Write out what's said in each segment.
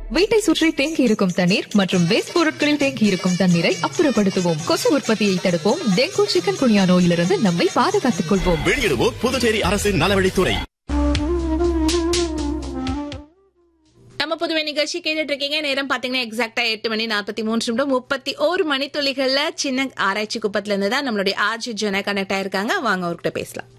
வீட்டை சுற்றி தேங்கி இருக்கும் தண்ணீர் மற்றும் வேஸ்ட் பொருட்களில் தேங்கி இருக்கும் தண்ணீரை அப்புறப்படுத்துவோம் கொசு உற்பத்தியை தடுப்போம் டெங்கு சிக்கன் குனியா நோயிலிருந்து நம்மை பாதுகாத்துக் கொள்வோம் வெளியிடுவோர் புதுச்சேரி அரசின் நலவழித்துறை நம்ம புதுவை நிகழ்ச்சி கேட்டுட்டு இருக்கீங்க நேரம் பாத்தீங்கன்னா எக்ஸாக்டா எட்டு மணி நாற்பத்தி மூன்று நிமிடம் முப்பத்தி ஒரு மணி துளிகள்ல சின்ன ஆராய்ச்சி குப்பத்துல இருந்து தான் நம்மளுடைய ஆர்ஜி ஜன கனெக்ட் ஆயிருக்காங்க வாங்க அவர்கிட்ட பேசலாம்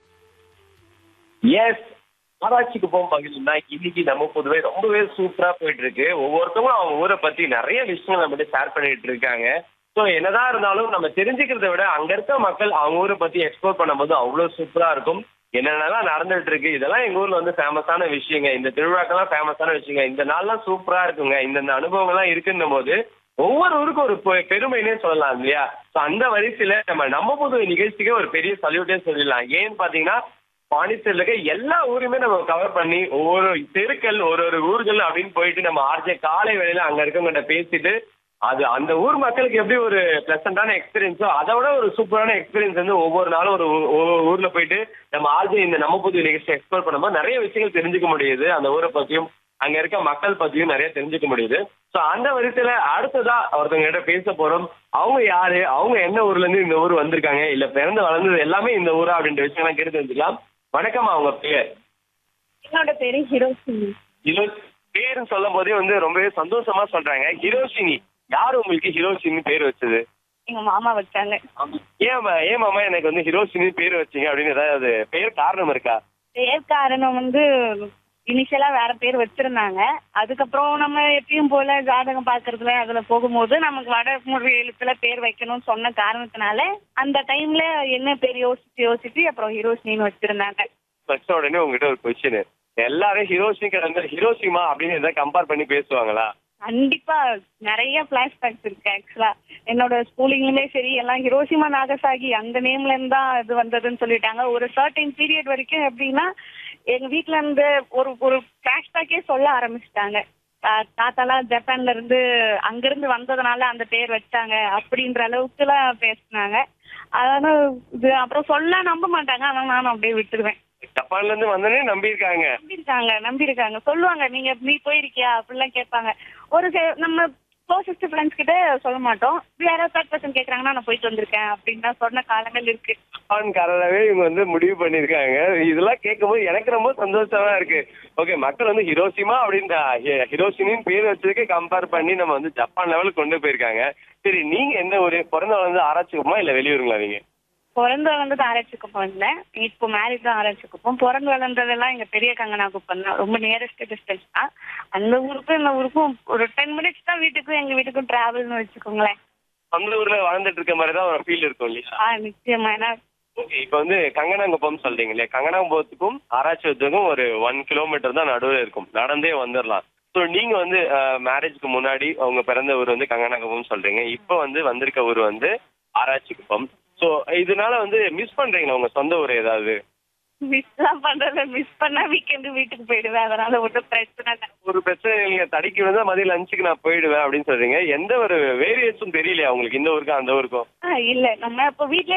எஸ் ஆராய்ச்சிக்கு போகும் பகுதியில் இன்னைக்கு நம்ம பொதுவே ரொம்பவே சூப்பரா போயிட்டு இருக்கு ஒவ்வொருத்தவங்களும் அவங்க ஊரை பத்தி நிறைய விஷயங்கள் நம்ம ஷேர் பண்ணிட்டு இருக்காங்க ஸோ என்னதான் இருந்தாலும் நம்ம தெரிஞ்சுக்கிறத விட அங்க இருக்க மக்கள் அவங்க ஊரை பத்தி எக்ஸ்ப்ளோர் பண்ணும்போது அவ்வளவு சூப்பரா இருக்கும் என்னென்னலாம் நடந்துட்டு இருக்கு இதெல்லாம் எங்க ஊர்ல வந்து ஃபேமஸான விஷயங்க இந்த திருவிழாக்கெல்லாம் ஃபேமஸான விஷயங்க இந்த நாள்லாம் சூப்பரா இருக்குங்க இந்த இந்த அனுபவங்கள்லாம் இருக்குன்னும் போது ஒவ்வொரு ஊருக்கும் ஒரு பெ- பெருமைனே சொல்லலாம் இல்லையா ஸோ அந்த வரிசையில நம்ம நம்ம புதுவை நிகழ்ச்சிக்கு ஒரு பெரிய சல்யூட்டே சொல்லிடலாம் ஏன்னு பாத்தீங்கன்னா பாண்டிச்சேரியில் இருக்க எல்லா ஊருமே நம்ம கவர் பண்ணி ஒவ்வொரு தெருக்கள் ஒரு ஒரு ஊர்கள் அப்படின்னு போயிட்டு நம்ம ஆர்ஜே காலை வேளையில அங்க இருக்கவங்ககிட்ட பேசிட்டு அது அந்த ஊர் மக்களுக்கு எப்படி ஒரு பிளசண்டான எக்ஸ்பீரியன்ஸோ அதை விட ஒரு சூப்பரான எக்ஸ்பீரியன்ஸ் வந்து ஒவ்வொரு நாளும் ஒரு ஊ- ஒவ்வொரு ஊர்ல போயிட்டு நம்ம ஆர்ஜே இந்த நம்ம புது நிகழ்ச்சி எக்ஸ்ப்ளோர் பண்ணும்போது நிறைய விஷயங்கள் தெரிஞ்சுக்க முடியுது அந்த ஊரை பத்தியும் அங்க இருக்க மக்கள் பத்தியும் நிறைய தெரிஞ்சுக்க முடியுது சோ அந்த வரிசையில அடுத்ததா ஒருத்தவங்க கிட்ட பேச போறோம் அவங்க யாரு அவங்க என்ன ஊர்ல இருந்து இந்த ஊர் வந்திருக்காங்க இல்ல பிறந்து வளர்ந்தது எல்லாமே இந்த ஊரா அப்படின்ற விஷயம்லாம் கேட்டு தெரிஞ்சுக்கலாம் வணக்கம் அவங்க பேர் என்னோட பேரு ஹிரோஷினி ஹிரோ பேருன்னு சொல்லும் போதே வந்து ரொம்பவே சந்தோஷமா சொல்றாங்க ஹிரோஷினி யாரு உங்களுக்கு ஹிரோஷினி பேர் வச்சது எங்க மாமா வச்சாங்க ஏன் மா- ஏன் மாமா எனக்கு வந்து ஹிரோஷினி பேர் வச்சீங்க அப்படின்னு ஏதாவது பேர் காரணம் இருக்கா பேர் காரணம் வந்து இனிஷியலா வேற பேர் வச்சிருந்தாங்க அதுக்கப்புறம் நம்ம எப்பயும் போல ஜாதகம் பாக்குறதுல அதுல போகும்போது நமக்கு வடமொழி எழுத்துல பேர் வைக்கணும்னு சொன்ன காரணத்தினால அந்த டைம்ல என்ன பேர் யோசிச்சு யோசிச்சு அப்புறம் ஹிரோஷினின்னு வச்சிருந்தாங்க ஃபர்ஸ்ட் உடனே உங்ககிட்ட ஒரு கொஸ்டின் எல்லாரும் ஹிரோஷினி கிடந்த ஹிரோஷிமா அப்படின்னு ஏதாவது கம்பேர் பண்ணி பேசுவாங்களா கண்டிப்பா நிறைய பிளாஷ்பேக்ஸ் இருக்கு ஆக்சுவலா என்னோட ஸ்கூலிங்லயுமே சரி எல்லாம் ஹிரோஷிமா நாகசாகி அந்த நேம்ல இருந்து தான் இது வந்ததுன்னு சொல்லிட்டாங்க ஒரு சர்டைன் பீரியட் வரைக்கும் எப்படின்னா எங்க வீட்ல இருந்து ஒரு ஒரு பிளாஷ்பேக்கே சொல்ல ஆரம்பிச்சிட்டாங்க தாத்தாலாம் ஜப்பான்ல இருந்து அங்கிருந்து வந்ததுனால அந்த பேர் வச்சாங்க அப்படின்ற அளவுக்கு எல்லாம் பேசினாங்க அதனால இது அப்புறம் சொல்ல நம்ப மாட்டாங்க அதனால நானும் அப்படியே விட்டுருவேன் ஜப்பான்ல இருந்து வந்தோடனே நம்பியிருக்காங்க நம்பியிருக்காங்க நம்பியிருக்காங்க சொல்லுவாங்க நீங்க நீ போயிருக்கியா அப்படிலாம் கேட்பாங்க ஒரு சில- நம்ம க்ளோசஸ்ட் ஃப்ரெண்ட்ஸ் கிட்ட சொல்ல மாட்டோம் வேற தேர்ட் பர்சன் கேக்குறாங்கன்னா நான் போயிட்டு வந்திருக்கேன் அப்படின்னு தான் சொன்ன காலங்கள் இருக்கு ஜப்பான்காரராகவே இவங்க வந்து முடிவு பண்ணிருக்காங்க இதெல்லாம் கேட்கும்போது எனக்கு ரொம்ப சந்தோஷமா இருக்கு ஓகே மக்கள் வந்து ஹிரோஷிமா அப்படின்ற ஹி- ஹிரோஷினின்னு பேர் வச்சதுக்கு கம்பேர் பண்ணி நம்ம வந்து ஜப்பான் லெவலுக்கு கொண்டு போயிருக்காங்க சரி நீங்க எந்த ஒரு பிறந்த வளர்ந்து ஆராய்ச்சிக்குமா இல்ல வெளியூருங்களா நீங்க பிறந்து வளர்ந்தது ஆராய்ச்சி குப்பம் இல்லை இப்போ மேரேஜ் தான் ஆராய்ச்சி குப்பம் பிறந்து வளர்ந்ததெல்லாம் எங்க பெரிய கங்கனா குப்பம் தான் ரொம்ப நியரஸ்ட் டிஸ்டன்ஸ் தான் அந்த ஊருக்கும் இந்த ஊருக்கும் ஒரு டென் மினிட்ஸ் தான் வீட்டுக்கும் எங்க வீட்டுக்கும் டிராவல்னு வச்சுக்கோங்களேன் சொந்த ஊர்ல வாழ்ந்துட்டு இருக்க மாதிரி தான் ஒரு ஃபீல் இருக்கும் இல்லையா ஆ நிச்சயமா ஏன்னா ஓகே இப்போ வந்து கங்கனாங்குப்பம் சொல்றீங்க இல்லையா கங்கனாங்குப்பத்துக்கும் ஆராய்ச்சியத்துக்கும் ஒரு ஒன் கிலோமீட்டர் தான் நடுவில் இருக்கும் நடந்தே வந்துடலாம் ஸோ நீங்க வந்து மேரேஜ்க்கு முன்னாடி அவங்க பிறந்த ஊர் வந்து கங்கனாங்குப்பம் சொல்றீங்க இப்போ வந்து வந்திருக்க ஊர் வந்து ஆராய்ச்சிக்குப்பம் ஸோ இதனால வந்து மிஸ் பண்றீங்களா உங்க சொந்த ஊர் ஏதாவது மிஸ் தான் பண்றத மிஸ் பண்ணா வீக்கெண்டு வீட்டுக்கு போயிடுவேன் அதனால ஒன்றும் பிரச்சனை இல்லை ஒரு பிரச்சனை நீங்க தடிக்கு விழுந்தா மதியம் லஞ்சுக்கு நான் போயிடுவேன் அப்படின்னு சொல்றீங்க எந்த ஒரு வேரியேஷன் தெரியலையா உங்களுக்கு இந்த ஊருக்கும் அந்த ஊருக்கும் ஆ இல்ல நம்ம இப்போ வீட்ல